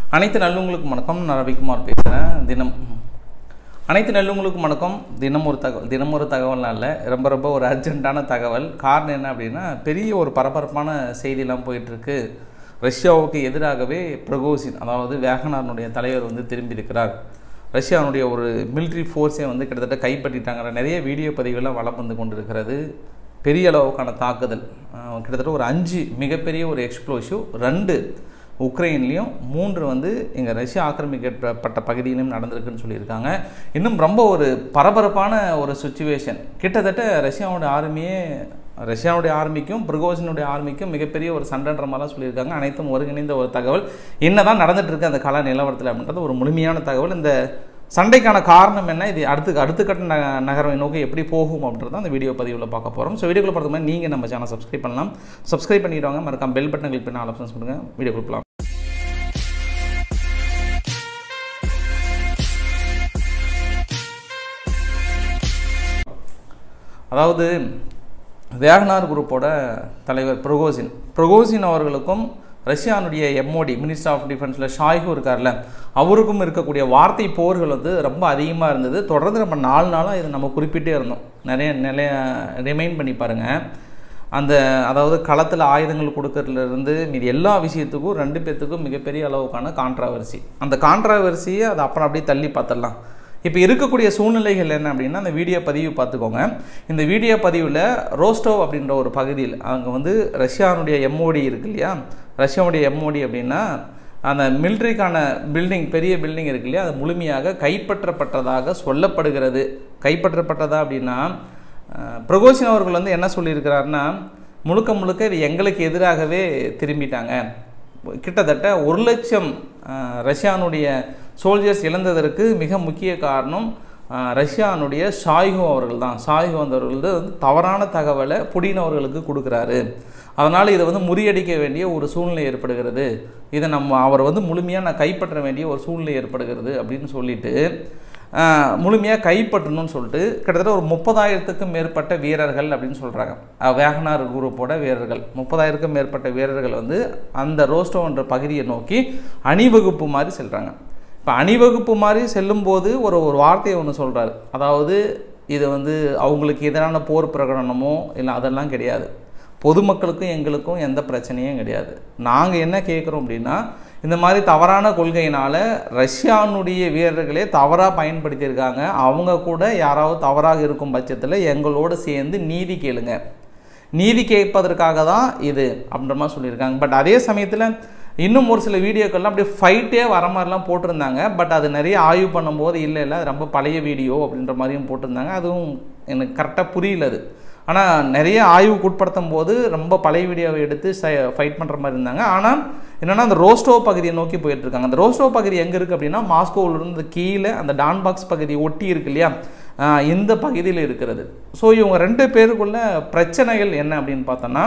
அனைத்து நல்லவங்களுக்கும் வணக்கம் நான் ரவிக்குமார் பேசுகிறேன் தினம் அனைத்து நல்லவங்களுக்கும் வணக்கம் தினம் ஒரு தகவல் தினம் ஒரு தகவல்லாம் இல்லை ரொம்ப ரொம்ப ஒரு அர்ஜென்ட்டான தகவல் காரணம் என்ன அப்படின்னா பெரிய ஒரு பரபரப்பான செய்தியெல்லாம் போயிட்டுருக்கு ரஷ்யாவுக்கு எதிராகவே பிரகோசின் அதாவது வேகனாருடைய தலைவர் வந்து திரும்பியிருக்கிறார் ரஷ்யாவுடைய ஒரு மிலிட்ரி ஃபோர்ஸை வந்து கிட்டத்தட்ட கைப்பற்றிட்டாங்கிற நிறைய வீடியோ பதிவுகள்லாம் வளம் வந்து கொண்டிருக்கிறது பெரிய அளவுக்கான தாக்குதல் அஹ் கிட்டத்தட்ட ஒரு அஞ்சு மிகப்பெரிய ஒரு எக்ஸ்ப்ளோசிவ் ரெண்டு உக்ரைன்லேயும் மூன்று வந்து இங்கே ரஷ்யா ஆக்கிரமிக்கப்பட்ட பகுதியிலும் நடந்திருக்குன்னு சொல்லியிருக்காங்க இன்னும் ரொம்ப ஒரு பரபரப்பான ஒரு சுச்சுவேஷன் கிட்டத்தட்ட ரஷ்யாவோட ஆர்மியே ரஷ்யாவுடைய ஆர்மிக்கும் பிரிகோஷனுடைய ஆர்மிக்கும் மிகப்பெரிய ஒரு சண்டைன்ற மாதிரிலாம் சொல்லியிருக்காங்க அனைத்தும் ஒருங்கிணைந்த ஒரு தகவல் என்ன தான் நடந்துட்டு இருக்கு அந்த கல நிலவரத்தில் அப்படின்றது ஒரு முழுமையான தகவல் இந்த சண்டைக்கான காரணம் என்ன இது அடுத்து அடுத்த கட்ட ந நகரவை நோக்கி எப்படி போகும் அப்படின்றத அந்த வீடியோ பதிவில் பார்க்க போகிறோம் ஸோ வீடியோக்குள்ள பார்த்த மாதிரி நீங்கள் நம்ம சேனல் சப்ஸ்கிரைப் பண்ணலாம் சப்ஸ்கிரைப் பண்ணிடுவாங்க மறக்காம பெல் பட்டன் கிளிக் பண்ணி ஆலோசனை கொடுங்க வீடியோ கொடுக்கலாம் அதாவது வேகனார் குரூப்போட தலைவர் ப்ரொகோசின் ப்ரொகோசின் அவர்களுக்கும் ரஷ்யானுடைய எம்ஓடி மினிஸ்டர் ஆஃப் டிஃபென்ஸில் ஷாய்கு இருக்கார்ல அவருக்கும் இருக்கக்கூடிய வார்த்தை போர்கள் வந்து ரொம்ப அதிகமாக இருந்தது தொடர்ந்து நம்ம நாலு நாளாக இதை நம்ம குறிப்பிட்டே இருந்தோம் நிறைய நிறைய ரிமைண்ட் பண்ணி பாருங்கள் அந்த அதாவது களத்தில் ஆயுதங்கள் கொடுக்கறதுலேருந்து மீது எல்லா விஷயத்துக்கும் ரெண்டு பேர்த்துக்கும் மிகப்பெரிய அளவுக்கான கான்ட்ராவர்சி அந்த கான்ட்ராவர்சியை அதை அப்புறம் அப்படியே தள்ளி பார்த்துடலாம் இப்போ இருக்கக்கூடிய சூழ்நிலைகள் என்ன அப்படின்னா அந்த வீடியோ பதிவு பார்த்துக்கோங்க இந்த வீடியோ பதிவில் ரோஸ்டோவ் அப்படின்ற ஒரு பகுதியில் அங்கே வந்து ரஷ்யானுடைய எம்ஓடி இருக்கு இல்லையா ரஷ்யாவுடைய எம்ஓடி அப்படின்னா அந்த மிலிட்ரிக்கான பில்டிங் பெரிய பில்டிங் இருக்கு இல்லையா அது முழுமையாக கைப்பற்றப்பட்டதாக சொல்லப்படுகிறது கைப்பற்றப்பட்டதா அப்படின்னா பிரகோஷின் அவர்கள் வந்து என்ன சொல்லியிருக்கிறாருன்னா முழுக்க முழுக்க இது எங்களுக்கு எதிராகவே திரும்பிட்டாங்க கிட்டத்தட்ட ஒரு லட்சம் ரஷ்யானுடைய சோல்ஜர்ஸ் இழந்ததற்கு மிக முக்கிய காரணம் ரஷ்யானுடைய ஷாய்கோ அவர்கள் தான் ஷாய்கோ அவர்கள் வந்து தவறான தகவலை புடின் அவர்களுக்கு கொடுக்குறாரு அதனால் இதை வந்து முறியடிக்க வேண்டிய ஒரு சூழ்நிலை ஏற்படுகிறது இதை நம்ம அவர் வந்து முழுமையாக நான் கைப்பற்ற வேண்டிய ஒரு சூழ்நிலை ஏற்படுகிறது அப்படின்னு சொல்லிட்டு முழுமையாக கைப்பற்றணும்னு சொல்லிட்டு கிட்டத்தட்ட ஒரு முப்பதாயிரத்துக்கும் மேற்பட்ட வீரர்கள் அப்படின்னு சொல்கிறாங்க வேகனார் குரூப்போட வீரர்கள் முப்பதாயிரத்துக்கும் மேற்பட்ட வீரர்கள் வந்து அந்த ரோஸ்டோன்ற பகுதியை நோக்கி அணிவகுப்பு மாதிரி செல்கிறாங்க இப்போ அணிவகுப்பு மாதிரி செல்லும்போது ஒரு ஒரு வார்த்தையை ஒன்று சொல்கிறாரு அதாவது இது வந்து அவங்களுக்கு எதிரான போர் பிரகடனமோ இல்லை அதெல்லாம் கிடையாது பொதுமக்களுக்கும் எங்களுக்கும் எந்த பிரச்சனையும் கிடையாது நாங்கள் என்ன கேட்குறோம் அப்படின்னா இந்த மாதிரி தவறான கொள்கையினால் ரஷ்யானுடைய வீரர்களே தவறாக பயன்படுத்தியிருக்காங்க அவங்க கூட யாராவது தவறாக இருக்கும் பட்சத்தில் எங்களோடு சேர்ந்து நீதி கேளுங்க நீதி கேட்பதற்காக தான் இது அப்படின்ற மாதிரி சொல்லியிருக்காங்க பட் அதே சமயத்தில் இன்னும் ஒரு சில வீடியோக்கள்லாம் அப்படியே ஃபைட்டே வர மாதிரிலாம் போட்டிருந்தாங்க பட் அது நிறைய ஆய்வு பண்ணும்போது இல்லை இல்லை அது ரொம்ப பழைய வீடியோ அப்படின்ற மாதிரியும் போட்டிருந்தாங்க அதுவும் எனக்கு கரெக்டாக புரியல அது ஆனால் நிறைய ஆய்வுக்கு உட்படுத்தும் போது ரொம்ப பழைய வீடியோவை எடுத்து ஃபைட் பண்ணுற மாதிரி இருந்தாங்க ஆனால் என்னென்னா அந்த ரோஸ்டோ பகுதியை நோக்கி போயிட்டுருக்காங்க அந்த ரோஸ்டோ பகுதி எங்கே இருக்குது அப்படின்னா மாஸ்கோவிலிருந்து கீழே அந்த டான்பாக்ஸ் பகுதி ஒட்டி இருக்கு இல்லையா இந்த பகுதியில் இருக்கிறது ஸோ இவங்க ரெண்டு பேருக்குள்ள பிரச்சனைகள் என்ன அப்படின்னு பார்த்தோன்னா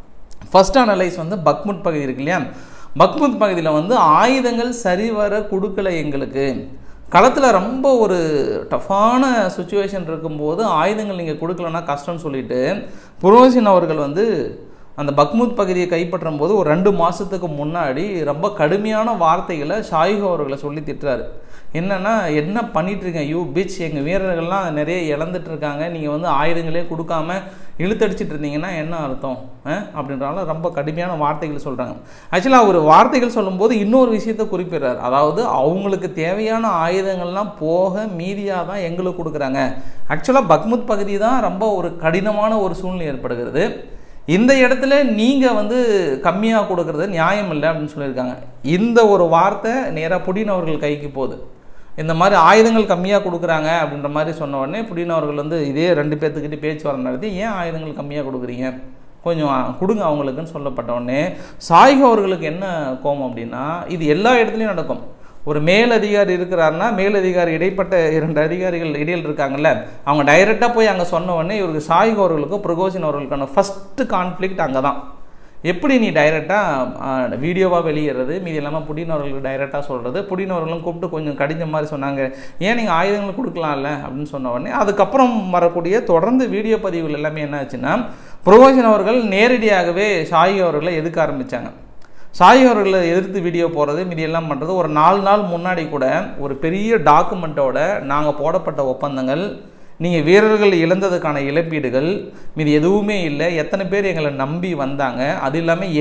ஃபஸ்ட் அனலைஸ் வந்து பக்முட் பகுதி இருக்கு இல்லையா பக்முத் பகுதியில் வந்து ஆயுதங்கள் சரிவர கொடுக்கல எங்களுக்கு களத்தில் ரொம்ப ஒரு டஃப்பான சுச்சுவேஷன் இருக்கும்போது ஆயுதங்கள் நீங்கள் கொடுக்கலன்னா கஷ்டம்னு சொல்லிட்டு புரோசின் அவர்கள் வந்து அந்த பக்முத் பகுதியை கைப்பற்றும் போது ஒரு ரெண்டு மாதத்துக்கு முன்னாடி ரொம்ப கடுமையான வார்த்தைகளை ஷாயிகோ அவர்களை சொல்லி திட்டுறாரு என்னென்னா என்ன பண்ணிகிட்ருக்கேன் யூ பிச் எங்கள் வீரர்கள்லாம் நிறைய இழந்துட்டு இருக்காங்க நீங்கள் வந்து ஆயுதங்களே கொடுக்காம இழுத்தடிச்சிட்டு இருந்தீங்கன்னா என்ன அர்த்தம் அப்படின்றால ரொம்ப கடுமையான வார்த்தைகள் சொல்கிறாங்க ஆக்சுவலாக அவர் வார்த்தைகள் சொல்லும்போது இன்னொரு விஷயத்த குறிப்பிடுறார் அதாவது அவங்களுக்கு தேவையான ஆயுதங்கள்லாம் போக மீதியாக தான் எங்களுக்கு கொடுக்குறாங்க ஆக்சுவலாக பக்முத் பகுதி தான் ரொம்ப ஒரு கடினமான ஒரு சூழ்நிலை ஏற்படுகிறது இந்த இடத்துல நீங்கள் வந்து கம்மியாக கொடுக்கறது நியாயம் இல்லை அப்படின்னு சொல்லியிருக்காங்க இந்த ஒரு வார்த்தை நேராக புடின் அவர்கள் கைக்கு போகுது இந்த மாதிரி ஆயுதங்கள் கம்மியாக கொடுக்குறாங்க அப்படின்ற மாதிரி சொன்ன உடனே புடின் அவர்கள் வந்து இதே ரெண்டு பேர்த்துக்கிட்ட பேச்சுவார்த்தை நடத்தி ஏன் ஆயுதங்கள் கம்மியாக கொடுக்குறீங்க கொஞ்சம் கொடுங்க அவங்களுக்குன்னு சொல்லப்பட்ட உடனே சாய்கு அவர்களுக்கு என்ன கோபம் அப்படின்னா இது எல்லா இடத்துலையும் நடக்கும் ஒரு மேலதிகாரி இருக்கிறாருன்னா மேலதிகாரி இடைப்பட்ட இரண்டு அதிகாரிகள் இடையில் இருக்காங்கல்ல அவங்க டைரெக்டாக போய் அங்கே சொன்ன உடனே இவருக்கு சாய்கு அவர்களுக்கும் பிரகோஷின் அவர்களுக்கான ஃபஸ்ட்டு கான்ஃப்ளிக்ட் அங்கே தான் எப்படி நீ டைரெக்டாக வீடியோவாக வெளியிடுறது மீதி இல்லாமல் புடின் அவர்களுக்கு டைரெக்டாக சொல்கிறது புடின் அவர்களும் கூப்பிட்டு கொஞ்சம் கடிஞ்ச மாதிரி சொன்னாங்க ஏன் நீங்கள் ஆயுதங்கள் கொடுக்கலாம்ல அப்படின்னு சொன்ன உடனே அதுக்கப்புறம் வரக்கூடிய தொடர்ந்து வீடியோ பதிவுகள் எல்லாமே என்ன ஆச்சுன்னா புரோகோஷன் அவர்கள் நேரடியாகவே ஷாயி அவர்களை எதுக்க ஆரம்பித்தாங்க சாய் அவர்களை எதிர்த்து வீடியோ போடுறது மீதி எல்லாம் பண்ணுறது ஒரு நாலு நாள் முன்னாடி கூட ஒரு பெரிய டாக்குமெண்ட்டோட நாங்கள் போடப்பட்ட ஒப்பந்தங்கள் நீங்கள் வீரர்கள் இழந்ததுக்கான இழப்பீடுகள் மீது எதுவுமே இல்லை எத்தனை பேர் எங்களை நம்பி வந்தாங்க அது இல்லாமல்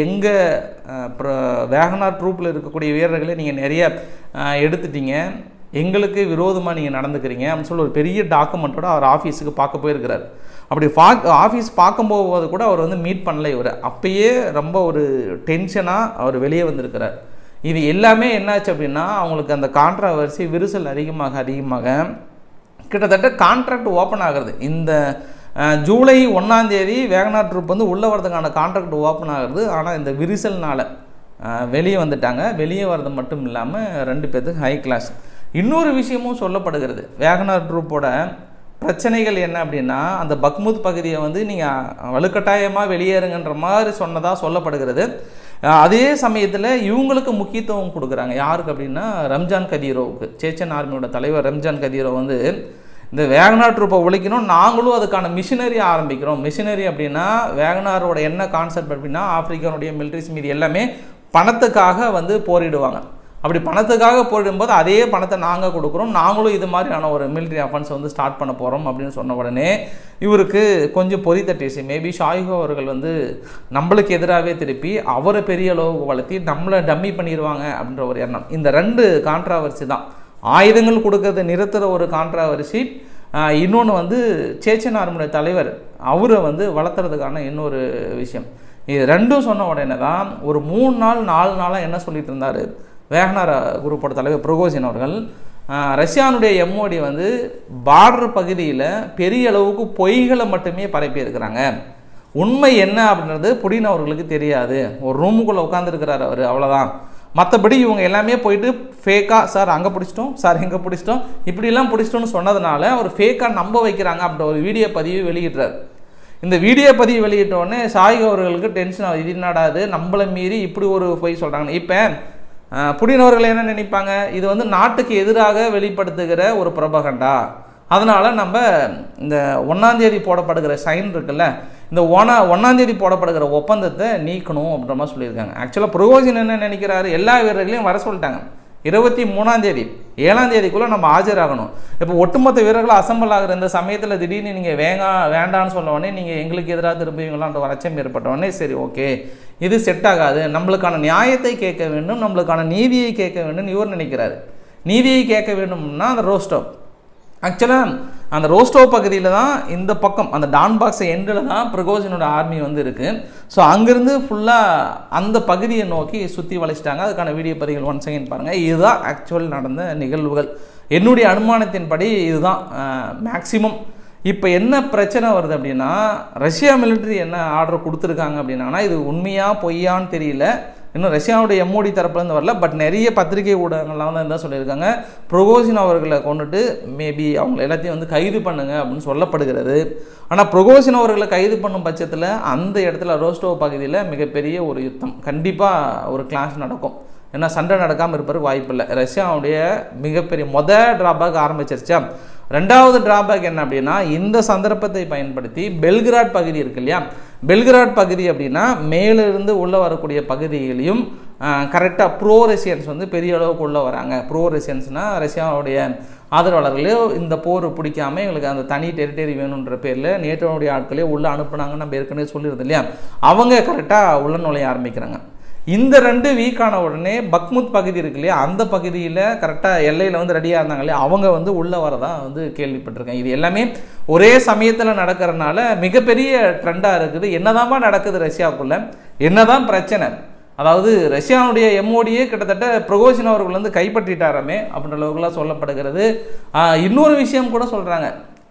எங்கள் வேகனார் ட்ரூப்பில் இருக்கக்கூடிய வீரர்களை நீங்கள் நிறைய அஹ், எடுத்துட்டீங்க எங்களுக்கு விரோதமாக நீங்கள் நடந்துக்கிறீங்க அப்படின்னு சொல்லி ஒரு பெரிய டாக்குமெண்ட்டோட அவர் ஆஃபீஸுக்கு பார்க்க போயிருக்கிறார் அப்படி பா ஆஃபீஸ் பார்க்கும்போது கூட அவர் வந்து மீட் பண்ணல இவர் அப்பயே ரொம்ப ஒரு டென்ஷனாக அவர் வெளியே வந்திருக்கிறார் இது எல்லாமே என்னாச்சு அப்படின்னா அவங்களுக்கு அந்த கான்ட்ராவர்சி விரிசல் அதிகமாக அதிகமாக கிட்டத்தட்ட கான்ட்ராக்ட் ஓப்பன் ஆகுறது இந்த அஹ், ஜூலை ஒன்றாம் தேதி வேகனார் ட்ரூப் வந்து உள்ளே வரதுக்கான கான்ட்ராக்ட் ஓப்பன் ஆகுறது ஆனால் இந்த விரிசல்னால அஹ், வெளியே வந்துட்டாங்க வெளியே வர்றது மட்டும் இல்லாமல் ரெண்டு பேர்த்துக்கு ஹை கிளாஸ் இன்னொரு விஷயமும் சொல்லப்படுகிறது வேகனார் ட்ரூப்போட பிரச்சனைகள் என்ன அப்படின்னா அந்த பக்முத் பகுதியை வந்து நீங்கள் வலுக்கட்டாயமாக வெளியேறுங்கன்ற மாதிரி சொன்னதாக சொல்லப்படுகிறது அஹ் அதே சமயத்தில் இவங்களுக்கு முக்கியத்துவம் கொடுக்குறாங்க யாருக்கு அப்படின்னா ரம்ஜான் கதீரோவுக்கு சேச்சன் ஆர்மியோட தலைவர் ரம்ஜான் கதீரோ வந்து இந்த வேகனார் ட்ரூப்பை ஒழிக்கணும் நாங்களும் அதுக்கான மிஷினரி ஆரம்பிக்கிறோம் மிஷினரி அப்படின்னா வேகனாரோட என்ன கான்செப்ட் அப்படின்னா ஆப்பிரிக்கானுடைய மிலிட்ரிஸ் மீது எல்லாமே பணத்துக்காக வந்து போரிடுவாங்க அப்படி பணத்துக்காக போயிடும்போது அதே பணத்தை நாங்கள் கொடுக்குறோம் நாங்களும் இது மாதிரியான ஒரு மிலிட்ரி அஃபென்ஸ் வந்து ஸ்டார்ட் பண்ண போகிறோம் அப்படின்னு சொன்ன உடனே இவருக்கு கொஞ்சம் பொறி தட்டிச்சு மேபி ஷாயிகோ அவர்கள் வந்து நம்மளுக்கு எதிராகவே திருப்பி அவரை பெரிய அளவுக்கு வளர்த்தி நம்மளை டம்மி பண்ணிடுவாங்க அப்படின்ற ஒரு எண்ணம் இந்த ரெண்டு கான்ட்ராவர்சி தான் ஆயுதங்கள் கொடுக்கறதை நிறுத்துகிற ஒரு கான்ட்ராவர்சி இன்னொன்று வந்து சேச்சன் ஆர்மியுடைய தலைவர் அவரை வந்து வளர்த்துறதுக்கான இன்னொரு விஷயம் இது ரெண்டும் சொன்ன உடனே தான் ஒரு மூணு நாள் நாலு நாளாக என்ன சொல்லிட்டு இருந்தார் வேகனார் குரூப்போட தலைவர் புரோகோசின் அவர்கள் ஆஹ், ரஷ்யானுடைய எம்ஓடி வந்து பார்டர் பகுதியில் பெரிய அளவுக்கு பொய்களை மட்டுமே பரப்பி இருக்கிறாங்க உண்மை என்ன அப்படின்றது புடின் அவர்களுக்கு தெரியாது ஒரு ரூமுக்குள்ளே உட்காந்துருக்கிறார் அவர் அவ்வளோதான் மற்றபடி இவங்க எல்லாமே போயிட்டு ஃபேக்காக சார் அங்கே பிடிச்சிட்டோம் சார் இங்கே பிடிச்சிட்டோம் இப்படிலாம் பிடிச்சிட்டோம்னு சொன்னதுனால அவர் ஃபேக்காக நம்ப வைக்கிறாங்க அப்படின்ற ஒரு வீடியோ பதிவு வெளியிடுறார் இந்த வீடியோ பதிவு வெளியிட்ட உடனே சாய் அவர்களுக்கு டென்ஷன் ஆகுது இது என்னடா இது நம்மளை மீறி இப்படி ஒரு பொய் சொல்கிறாங்க இப்போ புடின் அவர்கள் என்ன நினைப்பாங்க இது வந்து நாட்டுக்கு எதிராக வெளிப்படுத்துகிற ஒரு பிரபகண்டா அதனால் நம்ம இந்த ஒன்றாந்தேதி போடப்படுகிற சைன் இருக்குல்ல இந்த ஒனா ஒன்றாந்தேதி போடப்படுகிற ஒப்பந்தத்தை நீக்கணும் அப்படின்ற மாதிரி சொல்லியிருக்காங்க ஆக்சுவலாக புரோஜன் என்ன நினைக்கிறாரு எல்லா வீரர்களையும் வர சொல்லிட்டாங்க இருபத்தி மூணாம் தேதி ஏழாம் தேதிக்குள்ளே நம்ம ஆஜராகணும் இப்போ ஒட்டுமொத்த வீரர்கள் அசம்பிள் ஆகிற இந்த சமயத்தில் திடீர்னு நீங்கள் வேங்கா வேண்டான்னு சொன்ன உடனே நீங்கள் எங்களுக்கு எதிராக திரும்புவீங்களான்ற ஒரு அச்சம் ஏற்பட்ட உடனே சரி ஓகே இது செட் ஆகாது நம்மளுக்கான நியாயத்தை கேட்க வேண்டும் நம்மளுக்கான நீதியை கேட்க வேண்டும் இவர் நினைக்கிறாரு நீதியை கேட்க வேண்டும்னா அந்த ரோஸ்டோ ஆக்சுவலாக அந்த ரோஸ்டோ பகுதியில் தான் இந்த பக்கம் அந்த டான் பாக்ஸ் எண்டில் தான் பிரகோஜனோட ஆர்மி வந்து இருக்குது ஸோ அங்கேருந்து ஃபுல்லாக அந்த பகுதியை நோக்கி சுற்றி வளைச்சிட்டாங்க அதுக்கான வீடியோ பதிவுகள் ஒன் செகண்ட் பாருங்கள் இதுதான் ஆக்சுவல் நடந்த நிகழ்வுகள் என்னுடைய அனுமானத்தின்படி இதுதான் மேக்சிமம் இப்போ என்ன பிரச்சனை வருது அப்படின்னா ரஷ்யா மிலிட்டரி என்ன ஆர்டர் கொடுத்துருக்காங்க அப்படின்னா இது உண்மையா பொய்யான்னு தெரியல இன்னும் ரஷ்யாவுடைய எம்ஓடி தரப்புலேருந்து வரல பட் நிறைய பத்திரிகை ஊடகங்கள்லாம் தான் என்ன சொல்லியிருக்காங்க ப்ரொகோசின் அவர்களை கொண்டுட்டு மேபி அவங்க எல்லாத்தையும் வந்து கைது பண்ணுங்க அப்படின்னு சொல்லப்படுகிறது ஆனால் ப்ரொகோசின் அவர்களை கைது பண்ணும் பட்சத்தில் அந்த இடத்துல ரோஸ்டோ பகுதியில் மிகப்பெரிய ஒரு யுத்தம் கண்டிப்பாக ஒரு கிளாஸ் நடக்கும் ஏன்னா சண்டை நடக்காமல் இருப்பதற்கு வாய்ப்பு இல்லை ரஷ்யாவுடைய மிகப்பெரிய மொத டிராபேக் ஆரம்பிச்சிருச்சா ரெண்டாவது டிராபேக் என்ன அப்படின்னா இந்த சந்தர்ப்பத்தை பயன்படுத்தி பெல்கிராட் பகுதி இருக்கு இல்லையா பெல்கிராட் பகுதி அப்படின்னா மேலிருந்து உள்ளே வரக்கூடிய பகுதிகளையும் கரெக்டாக ப்ரோ ரஷ்யன்ஸ் வந்து பெரிய அளவுக்கு உள்ளே வராங்க ப்ரோ ரஷ்யன்ஸ்னால் ரஷ்யாவுடைய ஆதரவாளர்களே இந்த போர் பிடிக்காம எங்களுக்கு அந்த தனி டெரிட்டரி வேணுன்ற பேரில் நேட்டோடைய ஆட்களே உள்ளே அனுப்புனாங்கன்னு நம்ம ஏற்கனவே சொல்லியிருந்தோம் இல்லையா அவங்க கரெக்டாக உள்ள நுழைய ஆரம்பிக்கிறாங்க இந்த ரெண்டு வீக்கான உடனே பக்முத் பகுதி இருக்கு இல்லையா அந்த பகுதியில் கரெக்டாக எல்லையில் வந்து ரெடியாக இருந்தாங்க இல்லையா அவங்க வந்து உள்ளே வரதா வந்து கேள்விப்பட்டிருக்கேன் இது எல்லாமே ஒரே சமயத்தில் நடக்கிறனால மிகப்பெரிய ட்ரெண்டாக இருக்குது என்னதான்ப்பா நடக்குது ரஷ்யாவுக்குள்ள என்னதான் பிரச்சனை அதாவது ரஷ்யாவுடைய எம்ஓடியே கிட்டத்தட்ட பிரகோஷின் அவர்கள் வந்து கைப்பற்றிட்டாராமே அப்படின்ற அளவுக்குலாம் சொல்லப்படுகிறது ஆஹ் இன்னொரு விஷயம் கூட சொல்கிறாங்க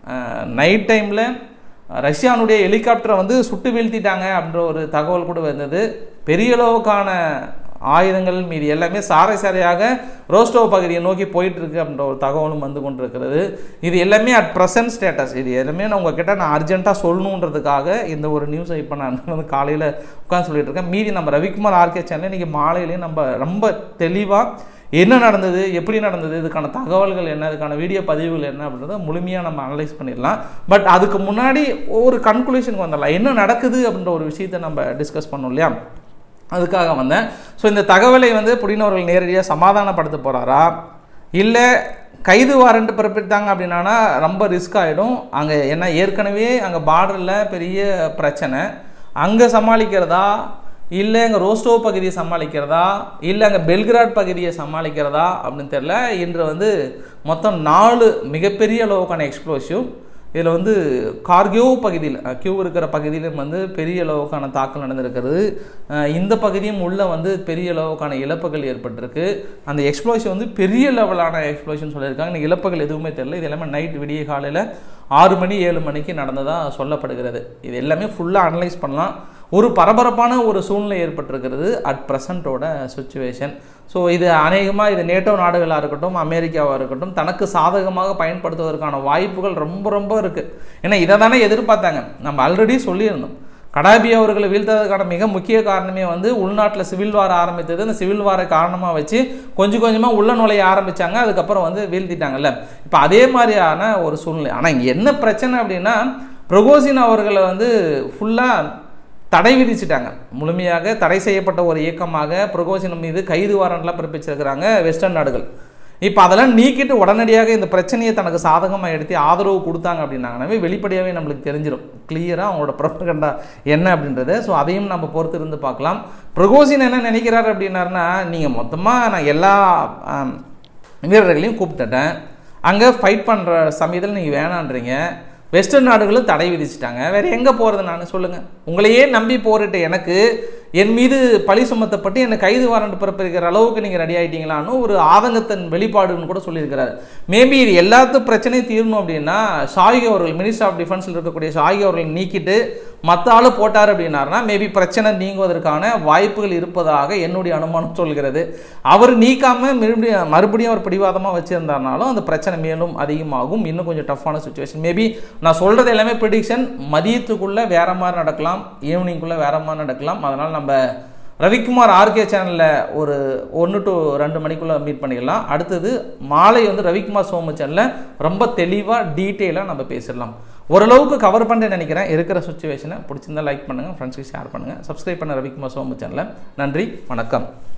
நைட் டைமில் ரஷ்யானுடைய ஹெலிகாப்டரை வந்து சுட்டு வீழ்த்திட்டாங்க அப்படின்ற ஒரு தகவல் கூட வந்தது பெரிய அளவுக்கான ஆயுதங்கள் மீது எல்லாமே சாரை சாரையாக ரோஸ்டோ பகுதியை நோக்கி போயிட்டு இருக்கு அப்படின்ற ஒரு தகவலும் வந்து கொண்டிருக்கிறது இது எல்லாமே அட் ப்ரெசன்ட் ஸ்டேட்டஸ் இது எல்லாமே நான் உங்ககிட்ட நான் அர்ஜென்ட்டாக சொல்லணுன்றதுக்காக இந்த ஒரு நியூஸை இப்போ நான் வந்து காலையில் உட்காந்து சொல்லிட்டு இருக்கேன் மீதி நம்ம ரவிக்குமார் ஆர்கே சேனல் இன்றைக்கி மாலையிலேயே நம்ம ரொம்ப தெளிவாக என்ன நடந்தது எப்படி நடந்தது இதுக்கான தகவல்கள் என்ன இதுக்கான வீடியோ பதிவுகள் என்ன அப்படின்றத முழுமையாக நம்ம அனலைஸ் பண்ணிடலாம் பட் அதுக்கு முன்னாடி ஒரு கன்க்ளூஷனுக்கு வந்துடலாம் என்ன நடக்குது அப்படின்ற ஒரு விஷயத்தை நம்ம டிஸ்கஸ் பண்ணோம் இல்லையா அதுக்காக வந்தேன் ஸோ இந்த தகவலை வந்து புடின் அவர்கள் நேரடியாக சமாதானப்படுத்த போகிறாரா இல்லை கைது வாரண்ட் பிறப்பித்தாங்க அப்படின்னா ரொம்ப ரிஸ்க் ஆகிடும் அங்கே ஏன்னா ஏற்கனவே அங்கே பார்டரில் பெரிய பிரச்சனை அங்கே சமாளிக்கிறதா இல்லை அங்கே ரோஸ்டோ பகுதியை சமாளிக்கிறதா இல்லை அங்கே பெல்கிராட் பகுதியை சமாளிக்கிறதா அப்படின்னு தெரில இன்று வந்து மொத்தம் நாலு மிகப்பெரிய அளவுக்கான எக்ஸ்ப்ளோசிவ் இதில் வந்து கார்கியோ பகுதியில் கியூ இருக்கிற பகுதியிலும் வந்து பெரிய அளவுக்கான தாக்கல் நடந்திருக்கிறது அஹ் இந்த பகுதியும் உள்ள வந்து பெரிய அளவுக்கான இழப்புகள் ஏற்பட்டிருக்கு அந்த எக்ஸ்ப்ளோஷன் வந்து பெரிய லெவலான எக்ஸ்ப்ளோஷன் சொல்லியிருக்காங்க இந்த இழப்புகள் எதுவுமே தெரியல இது எல்லாமே நைட் விடிய காலையில் ஆறு மணி ஏழு மணிக்கு நடந்ததாக சொல்லப்படுகிறது இது எல்லாமே ஃபுல்லாக அனலைஸ் பண்ணலாம் ஒரு பரபரப்பான ஒரு சூழ்நிலை ஏற்பட்டிருக்கிறது அட் ப்ரெசண்ட்டோட சுச்சுவேஷன் ஸோ இது அநேகமாக இது நேட்டோ நாடுகளாக இருக்கட்டும் அமெரிக்காவாக இருக்கட்டும் தனக்கு சாதகமாக பயன்படுத்துவதற்கான வாய்ப்புகள் ரொம்ப ரொம்ப இருக்குது ஏன்னா இதை தானே எதிர்பார்த்தாங்க நம்ம ஆல்ரெடி சொல்லியிருந்தோம் கடாபி அவர்களை வீழ்த்ததுக்கான மிக முக்கிய காரணமே வந்து உள்நாட்டில் சிவில் வார ஆரம்பித்தது அந்த சிவில் வார காரணமாக வச்சு கொஞ்சம் கொஞ்சமாக உள்ள நுழைய ஆரம்பித்தாங்க அதுக்கப்புறம் வந்து வீழ்த்திட்டாங்கல்ல இப்போ அதே மாதிரியான ஒரு சூழ்நிலை ஆனால் இங்கே என்ன பிரச்சனை அப்படின்னா பிரகோசின் அவர்களை வந்து ஃபுல்லாக தடை விதிச்சிட்டாங்க முழுமையாக தடை செய்யப்பட்ட ஒரு இயக்கமாக பிரகோசினம் மீது கைது வாரண்ட்லாம் பிறப்பிச்சிருக்கிறாங்க வெஸ்டர்ன் நாடுகள் இப்போ அதெல்லாம் நீக்கிட்டு உடனடியாக இந்த பிரச்சனையை தனக்கு சாதகமாக எடுத்து ஆதரவு கொடுத்தாங்க அப்படின்னாங்கனாவே வெளிப்படையாகவே நம்மளுக்கு தெரிஞ்சிடும் கிளியராக அவங்களோட ப்ரொபகண்டா என்ன அப்படின்றத ஸோ அதையும் நம்ம பொறுத்து இருந்து பார்க்கலாம் பிரகோசின் என்ன நினைக்கிறாரு அப்படின்னாருன்னா நீங்கள் மொத்தமாக நான் எல்லா ஆம், வீரர்களையும் கூப்பிட்டுட்டேன் அங்கே ஃபைட் பண்ணுற சமயத்தில் நீங்கள் வேணான்றீங்க வெஸ்டர்ன் நாடுகளும் தடை விதிச்சிட்டாங்க வேறு எங்கே போகிறது நான் சொல்லுங்கள் உங்களையே நம்பி போரிட்ட எனக்கு என் மீது பழி சுமத்தப்பட்டு என்னை கைது வாரண்ட் பிறப்பிக்கிற அளவுக்கு நீங்கள் ரெடி ஆகிட்டீங்களான்னு ஒரு ஆதங்கத்தின் வெளிப்பாடுன்னு கூட சொல்லியிருக்கிறாரு மேபி இது எல்லாத்து பிரச்சனையும் தீரணும் அப்படின்னா ஷாகி அவர்கள் மினிஸ்டர் ஆஃப் டிஃபென்ஸில் இருக்கக்கூடிய ஷாகி அவர்கள் நீக்கிட்டு மற்ற ஆள் போட்டார் அப்படின்னாருனா மேபி பிரச்சனை நீங்குவதற்கான வாய்ப்புகள் இருப்பதாக என்னுடைய அனுமானம் சொல்கிறது அவர் நீக்காம மறுபடியும் மறுபடியும் அவர் பிடிவாதமாக வச்சிருந்தாருனாலும் அந்த பிரச்சனை மேலும் அதிகமாகும் இன்னும் கொஞ்சம் டஃப்பான சுச்சுவேஷன் மேபி நான் சொல்கிறது எல்லாமே ப்ரிடிக்ஷன் மதியத்துக்குள்ளே வேற மாதிரி நடக்கலாம் ஈவினிங்குள்ளே வேற மாதிரி நடக்கலாம் அதனால் நம்ம ரவிக்குமார் ஆர்கே சேனலில் ஒரு ஒன்று டு ரெண்டு மணிக்குள்ளே மீட் பண்ணிக்கலாம் அடுத்தது மாலை வந்து ரவிக்குமார் சோமு சேனலில் ரொம்ப தெளிவாக டீட்டெயிலாக நம்ம பேசிடலாம் ஓரளவுக்கு கவர் பண்ண நினைக்கிறேன் இருக்கிற சுச்சுவேஷனை பிடிச்சிருந்தா லைக் பண்ணுங்கள் ஃப்ரெண்ட்ஸ்க்கு ஷேர் பண்ணுங்கள் சப்ஸ்கிரைப் பண்ண ரவிக்குமார் சோமு சேனலை நன்றி வணக்கம்